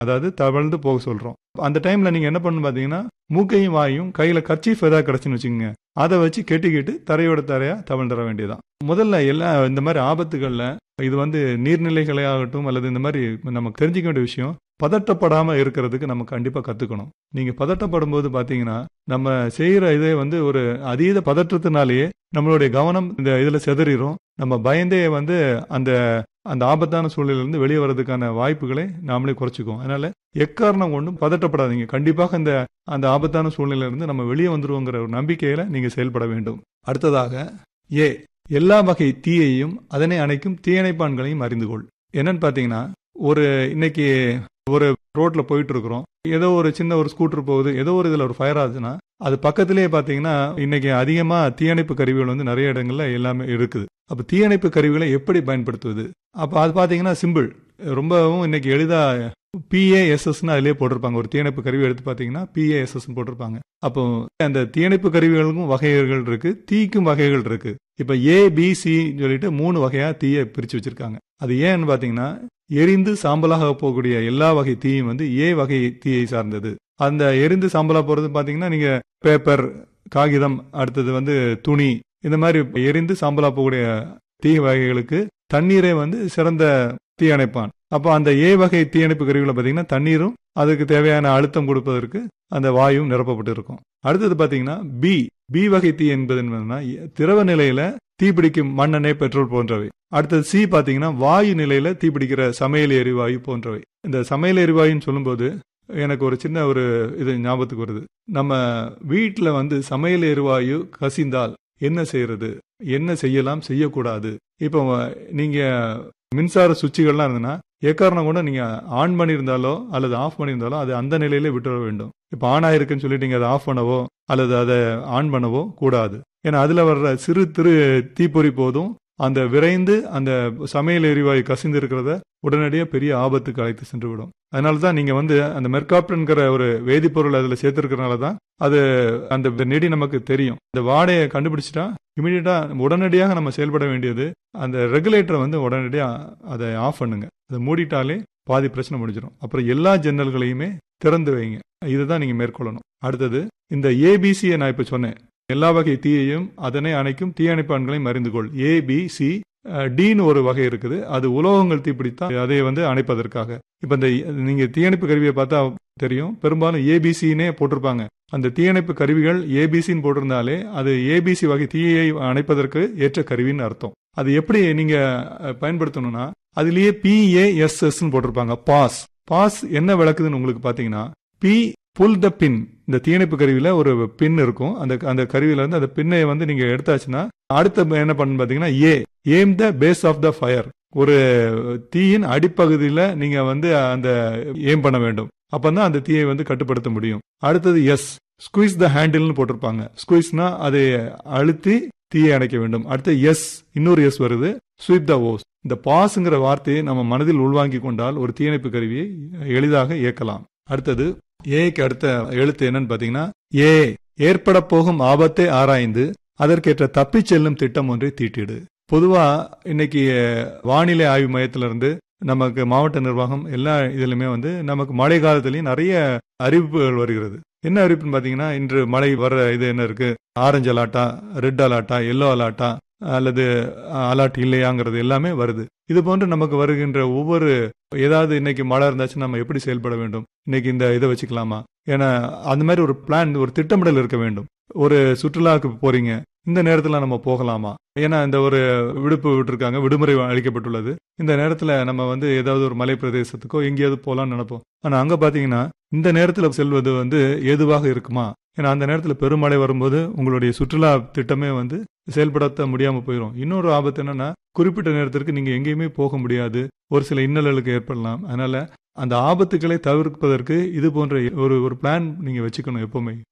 அதாவது தவழ்ந்து போக சொல்றோம் அந்த டைம்ல நீங்க என்ன பண்ணணும் பாத்தீங்கன்னா மூக்கையும் வாயும் கையில கர்ச்சீஃப் ஏதாவது கிடச்சுன்னு வச்சுக்கோங்க அதை வச்சு கெட்டிக்கிட்டு தரையோட தரையா தவழ்ந்துட வேண்டியதான் முதல்ல எல்லா இந்த மாதிரி ஆபத்துகள்ல இது வந்து நீர்நிலைகளே ஆகட்டும் அல்லது இந்த மாதிரி நமக்கு தெரிஞ்சுக்க வேண்டிய விஷயம் பதட்டப்படாம இருக்கிறதுக்கு நம்ம கண்டிப்பா கத்துக்கணும் நீங்க பதட்டப்படும் போது பாத்தீங்கன்னா நம்ம செய்யற இதே வந்து ஒரு அதீத பதற்றத்தினாலேயே நம்மளுடைய கவனம் இந்த இதுல செதறிடும் நம்ம பயந்தே வந்து அந்த அந்த ஆபத்தான சூழ்நிலையிலிருந்து வெளியே வர்றதுக்கான வாய்ப்புகளை நாமளே குறைச்சிக்குவோம் அதனால எக்காரணம் கொண்டும் பதட்டப்படாதீங்க கண்டிப்பாக இந்த அந்த ஆபத்தான சூழ்நிலையிலிருந்து நம்ம வெளியே வந்துருவோங்கிற ஒரு நம்பிக்கையில நீங்க செயல்பட வேண்டும் அடுத்ததாக ஏ எல்லா வகை தீயையும் அதனை அணைக்கும் தீயணைப்பான்களையும் அறிந்து கொள் என்னன்னு பாத்தீங்கன்னா ஒரு இன்னைக்கு ஒரு ரோட்ல போயிட்டு இருக்கிறோம் ஏதோ ஒரு சின்ன ஒரு ஸ்கூட்டர் போகுது ஏதோ ஒரு இதுல ஒரு ஃபயர் ஆகுதுன்னா அது பக்கத்திலேயே பாத்தீங்கன்னா இன்னைக்கு அதிகமா தீயணைப்பு கருவிகள் வந்து நிறைய இடங்கள்ல எல்லாமே இருக்குது அப்ப தீயணைப்பு கருவிகளை எப்படி பயன்படுத்துவது அப்ப அது பாத்தீங்கன்னா சிம்பிள் ரொம்பவும் இன்னைக்கு எளிதா பிஏஎஸ்எஸ்னு அதிலே போட்டிருப்பாங்க ஒரு தீயணைப்பு கருவி எடுத்து பார்த்தீங்கன்னா பிஏஎஸ்எஸ் போட்டிருப்பாங்க அப்போ அந்த தீயணைப்பு கருவிகளுக்கும் வகைகள் இருக்கு தீக்கும் வகைகள் இருக்கு இப்ப ஏ பி சி சொல்லிட்டு மூணு வகையா தீயை பிரிச்சு வச்சிருக்காங்க அது ஏன்னு பாத்தீங்கன்னா எரிந்து சாம்பலாக போகக்கூடிய எல்லா வகை தீயும் வந்து ஏ வகை தீயை சார்ந்தது அந்த எரிந்து சாம்பலா போறது பாத்தீங்கன்னா நீங்க பேப்பர் காகிதம் அடுத்தது வந்து துணி இந்த மாதிரி எரிந்து சாம்பலா போகக்கூடிய தீ வகைகளுக்கு தண்ணீரே வந்து சிறந்த தீ அணைப்பான் அப்போ அந்த ஏ வகை தீயணைப்பு கருவிகளை பார்த்தீங்கன்னா தண்ணீரும் அதுக்கு தேவையான அழுத்தம் கொடுப்பதற்கு அந்த வாயும் நிரப்பப்பட்டு இருக்கும் அடுத்தது பார்த்தீங்கன்னா பி பி வகை தீ என்பது என்னன்னா திரவ நிலையில தீப்பிடிக்கும் மண்ணெண்ணெய் பெட்ரோல் போன்றவை அடுத்தது சி பார்த்தீங்கன்னா வாயு நிலையில தீப்பிடிக்கிற சமையல் எரிவாயு போன்றவை இந்த சமையல் எரிவாயுன்னு சொல்லும்போது எனக்கு ஒரு சின்ன ஒரு இது ஞாபகத்துக்கு வருது நம்ம வீட்டில் வந்து சமையல் எரிவாயு கசிந்தால் என்ன செய்யறது என்ன செய்யலாம் செய்யக்கூடாது இப்போ நீங்க மின்சார சுவிட்சுகள்லாம் இருந்ததுன்னா எக்காரணம் கூட நீங்க ஆன் பண்ணியிருந்தாலோ அல்லது ஆஃப் பண்ணியிருந்தாலோ அது அந்த நிலையிலே விட்டுற வேண்டும் இப்போ ஆன் ஆயிருக்குன்னு சொல்லிட்டு நீங்க அதை ஆஃப் பண்ணவோ அல்லது அதை ஆன் பண்ணவோ கூடாது ஏன்னா அதுல வர்ற சிறு திரு தீப்பொறி போதும் அந்த விரைந்து அந்த சமையல் எரிவாயு கசிந்து இருக்கிறத உடனடியாக பெரிய ஆபத்துக்கு அழைத்து சென்று விடும் அதனால தான் நீங்க வந்து அந்த மெர்காப்டன்கிற ஒரு வேதிப்பொருள் அதுல சேர்த்திருக்கிறனால தான் அது அந்த நெடி நமக்கு தெரியும் இந்த வாடையை கண்டுபிடிச்சிட்டா இமீடியட்டா உடனடியாக நம்ம செயல்பட வேண்டியது அந்த ரெகுலேட்டரை வந்து உடனடியாக அதை ஆஃப் பண்ணுங்க அதை மூடிட்டாலே பாதி பிரச்சனை முடிஞ்சிடும் அப்புறம் எல்லா ஜன்னல்களையுமே திறந்து வைங்க இதுதான் நீங்க மேற்கொள்ளணும் அடுத்தது இந்த ஏபிசியை நான் இப்ப சொன்னேன் எல்லா வகை தீயையும் அதனை அணைக்கும் தீயணைப்பான்களையும் அறிந்து கொள் ஏ பி சி டின்னு ஒரு வகை இருக்குது அது உலோகங்கள் தீப்பிடித்தான் அதை வந்து அணைப்பதற்காக இப்ப இந்த நீங்க தீயணைப்பு கருவியை பார்த்தா தெரியும் பெரும்பாலும் ஏபிசின்னே போட்டிருப்பாங்க அந்த தீயணைப்பு கருவிகள் ஏபிசின்னு போட்டிருந்தாலே அது ஏபிசி வகை தீயை அணைப்பதற்கு ஏற்ற கருவின்னு அர்த்தம் அது எப்படி நீங்க பயன்படுத்தணும்னா அதுலயே பிஏஎஸ்எஸ் போட்டிருப்பாங்க பாஸ் பாஸ் என்ன விளக்குதுன்னு உங்களுக்கு பாத்தீங்கன்னா பி புல் த பின் இந்த தீயணைப்பு கருவியில ஒரு பின் இருக்கும் அந்த அந்த கருவியில இருந்து அந்த பின்னை வந்து நீங்க எடுத்தாச்சுன்னா அடுத்த என்ன பண்ணு பாத்தீங்கன்னா a aim the base of the fire ஒரு தீயின் அடிப்பகுதியில நீங்க வந்து அந்த ஏம் பண்ண வேண்டும் அப்பதான் அந்த தீயை வந்து கட்டுப்படுத்த முடியும் அடுத்தது எஸ் ஸ்குயிஸ் த ஹேண்டில்னு போட்டிருப்பாங்க ஸ்குயிஸ்னா அதை அழுத்தி தீயை அணைக்க வேண்டும் அடுத்து எஸ் இன்னொரு எஸ் வருது ஸ்வீப் த ஓஸ் இந்த பாஸ்ங்கிற வார்த்தையை நம்ம மனதில் உள்வாங்கி கொண்டால் ஒரு தீயணைப்பு கருவியை எளிதாக இயக்கலாம் அடுத்தது ஏக்கு அடுத்த எழுத்து என்னன்னு பாத்தீங்கன்னா ஏ ஏற்பட போகும் ஆபத்தை ஆராய்ந்து அதற்கேற்ற தப்பிச் செல்லும் திட்டம் ஒன்றை தீட்டிடு பொதுவா இன்னைக்கு வானிலை ஆய்வு மையத்திலிருந்து நமக்கு மாவட்ட நிர்வாகம் எல்லா இதுலயுமே வந்து நமக்கு மழை காலத்திலயும் நிறைய அறிவிப்புகள் வருகிறது என்ன அறிவிப்புன்னு பாத்தீங்கன்னா இன்று மழை வர்ற இது என்ன இருக்கு ஆரஞ்சு அலாட்டா ரெட் அலாட்டா எல்லோ அலாட்டா அல்லது அலாட் இல்லையாங்கிறது எல்லாமே வருது இது போன்று நமக்கு வருகின்ற ஒவ்வொரு ஏதாவது இன்னைக்கு மழை இருந்தாச்சும் நம்ம எப்படி செயல்பட வேண்டும் இன்னைக்கு இந்த இதை வச்சுக்கலாமா ஏன்னா அந்த மாதிரி ஒரு பிளான் ஒரு திட்டமிடல் இருக்க வேண்டும் ஒரு சுற்றுலாவுக்கு போறீங்க இந்த நேரத்துல நம்ம போகலாமா ஏன்னா இந்த ஒரு விடுப்பு விட்டுருக்காங்க விடுமுறை அளிக்கப்பட்டுள்ளது இந்த நேரத்துல நம்ம வந்து ஏதாவது ஒரு மலை பிரதேசத்துக்கோ எங்கேயாவது போலாம்னு நினைப்போம் ஆனா அங்க பாத்தீங்கன்னா இந்த நேரத்துல செல்வது வந்து ஏதுவாக இருக்குமா ஏன்னா அந்த நேரத்துல பெருமழை வரும்போது உங்களுடைய சுற்றுலா திட்டமே வந்து செயல்படுத்த முடியாம போயிடும் இன்னொரு ஆபத்து என்னன்னா குறிப்பிட்ட நேரத்திற்கு நீங்க எங்கேயுமே போக முடியாது ஒரு சில இன்னல்களுக்கு ஏற்படலாம் அதனால அந்த ஆபத்துக்களை தவிர்ப்பதற்கு இது போன்ற ஒரு ஒரு பிளான் நீங்க வச்சுக்கணும் எப்பவுமே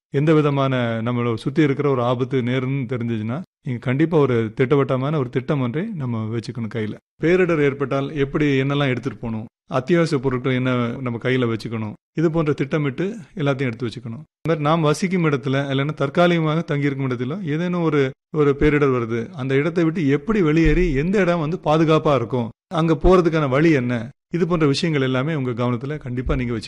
எந்த விதமான நம்மளை சுற்றி இருக்கிற ஒரு ஆபத்து நேருன்னு தெரிஞ்சுச்சுன்னா நீங்கள் கண்டிப்பாக ஒரு திட்டவட்டமான ஒரு திட்டம் ஒன்றை நம்ம வச்சுக்கணும் கையில் பேரிடர் ஏற்பட்டால் எப்படி என்னெல்லாம் எடுத்துகிட்டு போகணும் அத்தியாவசிய பொருட்கள் என்ன நம்ம கையில் வச்சுக்கணும் இது போன்ற திட்டமிட்டு எல்லாத்தையும் எடுத்து வச்சுக்கணும் அது மாதிரி நாம் வசிக்கும் இடத்துல இல்லைன்னா தற்காலிகமாக தங்கியிருக்கும் இடத்துல ஏதேனும் ஒரு ஒரு பேரிடர் வருது அந்த இடத்தை விட்டு எப்படி வெளியேறி எந்த இடம் வந்து பாதுகாப்பாக இருக்கும் அங்கே போகிறதுக்கான வழி என்ன இது போன்ற விஷயங்கள் எல்லாமே உங்கள் கவனத்தில் கண்டிப்பாக நீங்கள் வச்சு